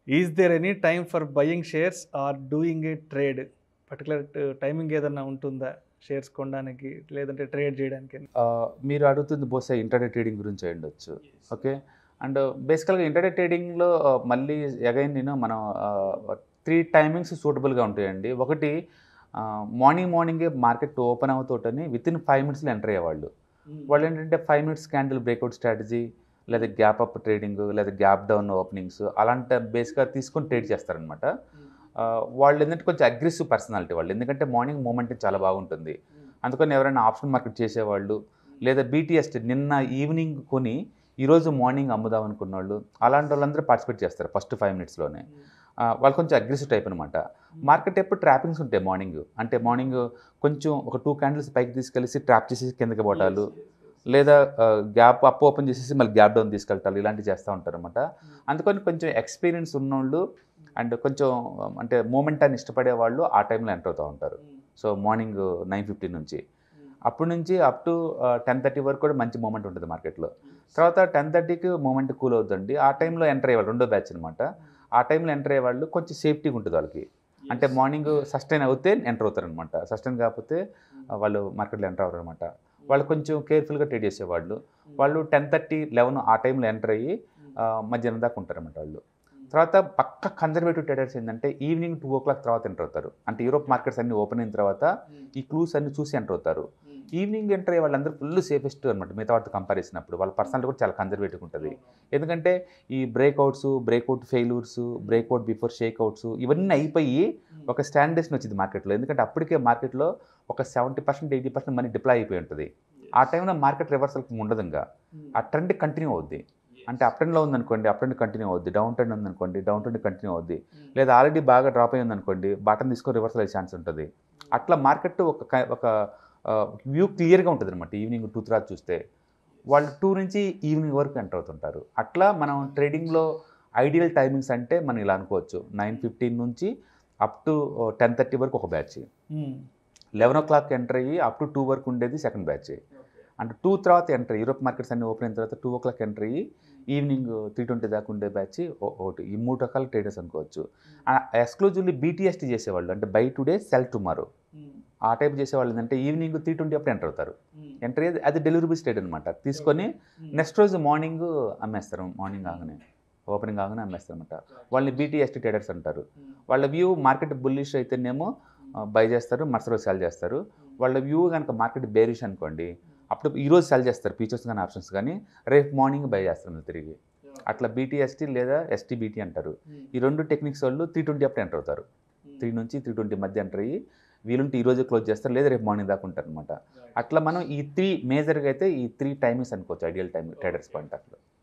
is there any time for buying shares or doing a trade particular timing ఏదన్నా ఉంటుందా shares కొనడానికి లేదంటే trade చేయడానికి ఆ, మీరు అడుగుతుంది బహుశా ఇంటర్నెట్ ట్రేడింగ్ గురించి అయి ఉండొచ్చు ఓకే అండ్ బేసికల్గా ఇంటర్నెట్ ట్రేడింగ్లో మళ్ళీ అగైన్ నేను మనం త్రీ టైమింగ్స్ సూటబుల్గా ఉంటాయండి ఒకటి మార్నింగ్ మార్నింగే మార్కెట్ ఓపెన్ అవుతుంటని విత్ ఇన్ ఫైవ్ మినిట్స్లో ఎంటర్ అయ్యేవాళ్ళు వాళ్ళు ఏంటంటే five minutes candle breakout strategy లేదా గ్యాప్ అప్ ట్రేడింగ్ లేదా గ్యాప్ డౌన్ ఓపెనింగ్స్ అలాంటి బేస్గా తీసుకొని ట్రేడ్ చేస్తారనమాట వాళ్ళు ఏంటంటే కొంచెం అగ్రెసివ్ పర్సనాలిటీ వాళ్ళు ఎందుకంటే మార్నింగ్ మూమెంట్ చాలా బాగుంటుంది అందుకని ఎవరైనా ఆప్షన్ మార్కెట్ చేసేవాళ్ళు లేదా బీటీఎస్ నిన్న ఈవినింగ్ కొని ఈరోజు మార్నింగ్ అమ్ముదాం అనుకున్న వాళ్ళు అలాంటి వాళ్ళందరూ పార్టిసిపేట్ చేస్తారు ఫస్ట్ ఫైవ్ మినిట్స్లోనే వాళ్ళు కొంచెం అగ్రెసివ్ టైప్ అనమాట మార్కెట్ ఎప్పుడు ట్రాపింగ్స్ ఉంటాయి మార్నింగ్ అంటే మార్నింగ్ కొంచెం ఒక టూ క్యాండిల్స్ పైకి తీసుకెళ్ళి ట్రాప్ చేసి కిందకి పోవటాలు లేదా గ్యాప్ అప్ ఓపెన్ చేసేసి మళ్ళీ గ్యాప్ డౌన్ తీసుకెళ్తారు ఇలాంటివి చేస్తూ ఉంటారు అనమాట అందుకని కొంచెం ఎక్స్పీరియన్స్ ఉన్నోళ్ళు అండ్ కొంచెం అంటే మూమెంటాన్ని ఇష్టపడే వాళ్ళు ఆ టైంలో ఎంటర్ అవుతూ ఉంటారు సో మార్నింగ్ నైన్ ఫిఫ్టీన్ నుంచి అప్పటి నుంచి అప్ టు టెన్ థర్టీ వరకు కూడా మంచి మూమెంట్ ఉంటుంది మార్కెట్లో తర్వాత టెన్ థర్టీకి మూమెంట్ కూల్ అవుతుంది ఆ టైంలో ఎంటర్ అయ్యేవాళ్ళు రెండో బ్యాచ్ అనమాట ఆ టైంలో ఎంటర్ అయ్యే వాళ్ళు కొంచెం సేఫ్టీగా ఉంటుంది వాళ్ళకి అంటే మార్నింగ్ సస్టైన్ అవుతే ఎంటర్ అవుతారు అనమాట సస్టైన్ కాకపోతే ఆ, వాళ్ళు మార్కెట్లో ఎంటర్ అవ్వరు అనమాట వాళ్ళు కొంచెం కేర్ఫుల్గా ట్రేడ్ చేసేవాళ్ళు వాళ్ళు టెన్ థర్టీ లెవెన్ ఆ టైంలో ఎంటర్ అయ్యి ఆ, మధ్యాహ్నం దాకా ఉంటారన్నమాట వాళ్ళు తర్వాత పక్క కన్జర్వేటివ్ ట్రేడర్స్ ఏంటంటే ఈవినింగ్ టూ ఓ క్లాక్ తర్వాత ఎంటర్ అవుతారు అంటే యూరోప్ మార్కెట్స్ అన్ని ఓపెన్ అయిన తర్వాత ఈ క్లూస్ అన్ని చూసి ఎంటర్ అవుతారు ఈవినింగ్ ఎంటర్ అయ్యే వాళ్ళందరూ ఫుల్ సేఫెస్ట్ అనమాట మిగతా వాటితో కంపేర్ చేసినప్పుడు వాళ్ళ పర్సనల్ కూడా చాలా కన్జర్వేటివ్ ఉంటుంది ఎందుకంటే ఈ breakouts breakout failures breakout before shakeouts ఇవన్నీ అయిపోయి ఒక స్టాండర్డ్స్ని వచ్చింది మార్కెట్లో ఎందుకంటే అప్పటికే మార్కెట్లో ఒక seventy percent eighty percent money deploy అయిపోయి ఉంటుంది ఆ టైంలో మార్కెట్ రివర్సల్ ఉండదు ఇంకా ఆ ట్రెండ్ కంటిన్యూ అవుద్ది అంటే అప్ ట్రెండ్లో ఉందనుకోండి అప్ ట్రెండ్ కంటిన్యూ అవుద్ది డౌన్ ట్రెండ్ ఉందనుకోండి డౌన్ ట్రెండ్ కంటిన్యూ అవుద్ది లేదా ఆల్రెడీ బాగా డ్రాప్ అయ్యి ఉందనుకోండి బాటం తీసుకొని రివర్సల్ అయ్యే ఛాన్స్ ఉంటుంది అట్లా మార్కెట్ ఒక క- ఒక వ్యూ క్లియర్గా ఉంటుంది అనమాట ఈవినింగ్ టూ తర్వాత చూస్తే వాళ్ళు టూ నుంచి ఈవినింగ్ వరకు ఎంటర్ అవుతుంటారు అట్లా మనం ట్రేడింగ్లో ఐడియల్ టైమింగ్స్ అంటే మనం ఇలా అనుకోవచ్చు నైన్ ఫిఫ్టీన్ నుంచి అప్ టు టెన్ థర్టీ వరకు ఒక batch eleven o'clock enter అయ్యి అప్ టు టూ వరకు ఉండేది సెకండ్ బ్యాచ్ అంటే టూ తర్వాత ఎంటర్ యూరోప్ మార్కెట్స్ అన్ని ఓపెన్ అయిన తర్వాత టూ ఓ క్లాక్ ఎంటర్ అయ్యి ఈవినింగ్ త్రీ ట్వంటీ దాకా ఉండే బ్యాచ్ ఒకటి ఈ మూడు రకాల ట్రేడర్స్ అనుకోవచ్చు ఎక్స్క్లూజివ్లీ బీటీఎస్టీ చేసేవాళ్ళు అంటే బై టుడే సెల్ టుమారో ఆ టైప్ చేసేవాళ్ళు ఏంటంటే ఈవినింగ్ త్రీ ట్వంటీ అప్పుడు ఎంటర్ అవుతారు ఎంటర్ అయ్యేది అది డెలివరీ స్టేట్ అనమాట తీసుకొని నెక్స్ట్ రోజు మార్నింగ్ అమ్మేస్తారు మార్నింగ్ కాగానే ఓపెనింగ్ కాగానే అమ్మేస్తారు అనమాట వాళ్ళని బీటీఎస్టీ ట్రేడర్స్ అంటారు వాళ్ళ వ్యూ మార్కెట్ బుల్లిష్ అయితేనేమో బై చేస్తారు మరుసటి రోజు సెల్ చేస్తారు వాళ్ళ వ్యూ కనుక మార్కెట్ బేరిష్ అనుకోండి అప్పుడు ఈ రోజు సెల్ చేస్తారు ఫీచర్స్ కానీ ఆప్షన్స్ కానీ రేపు మార్నింగ్ బై చేస్తారు మళ్ళీ తిరిగి అట్లా బీటీఎస్టీ లేదా ఎస్టీబీటీ అంటారు ఈ రెండు టెక్నిక్స్ వాళ్ళు త్రీ ట్వంటీ అప్పుడు ఎంటర్ అవుతారు త్రీ నుంచి త్రీ ట్వంటీ మధ్య ఎంటర్ అయ్యి వీలుంటే ఈ రోజు క్లోజ్ చేస్తారు లేదా రేపు మార్నింగ్ దాకా ఉంటారు అనమాట అట్లా మనం ఈ త్రీ మేజర్గా అయితే ఈ త్రీ టైమింగ్స్ అనుకోవచ్చు ideal time traders point of